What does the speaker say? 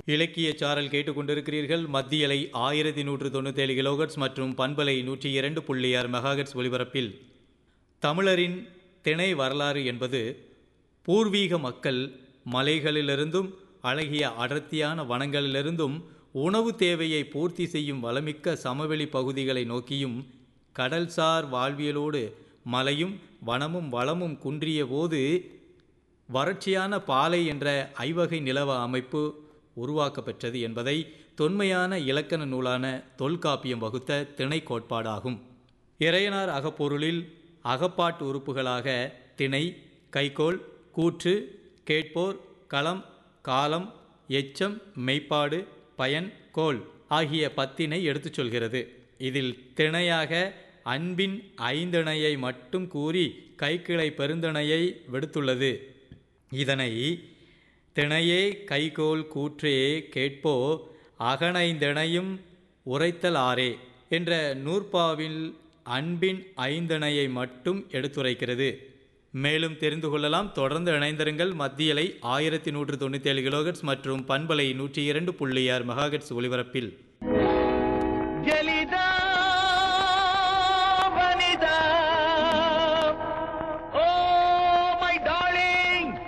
இலக்கிய சாரல் கேட்டுக்கொண்டிருக்கிறீர்கள் மத்தியலை ஆயிரத்தி நூற்று தொண்ணூத்தேழு கிலோகட்ஸ் மற்றும் பண்பலை நூற்றி இரண்டு புள்ளி ஆறு மெகாஹெட்ஸ் ஒலிபரப்பில் தமிழரின் திணை வரலாறு என்பது பூர்வீக மக்கள் மலைகளிலிருந்தும் அழகிய அடர்த்தியான வனங்களிலிருந்தும் உணவு தேவையை பூர்த்தி செய்யும் வளமிக்க சமவெளி பகுதிகளை நோக்கியும் கடல்சார் வாழ்வியலோடு மலையும் வனமும் வளமும் குன்றிய போது வறட்சியான பாலை என்ற ஐவகை நிலவ அமைப்பு உருவாக்கப்பெற்றது என்பதை தொன்மையான இலக்கண நூலான தொல்காப்பியம் வகுத்த திணை கோட்பாடாகும் இறையனார் அகப்பொருளில் அகப்பாட்டு உறுப்புகளாக திணை கைக்கோள் கூற்று கேட்போர் களம் காலம் எச்சம் மெய்ப்பாடு பயன் கோல் ஆகிய பத்தினை எடுத்துச் சொல்கிறது இதில் திணையாக அன்பின் ஐந்திணையை மட்டும் கூறி கைக்கிளை பெருந்திணையை விடுத்துள்ளது இதனை திணையே கைகோல் கூற்றே கேட்போ அகனைந்திணையும் உரைத்தல் ஆரே என்ற நூற்பாவில் அன்பின் ஐந்திணையை மட்டும் எடுத்துரைக்கிறது மேலும் தெரிந்து கொள்ளலாம் தொடர்ந்து இணைந்திருங்கள் மத்தியலை ஆயிரத்தி நூற்று தொண்ணூற்றி ஏழு கிலோகட்ஸ் மற்றும் பண்பலை நூற்றி இரண்டு புள்ளி ஆறு மெகாஹெட்ஸ் ஒலிபரப்பில்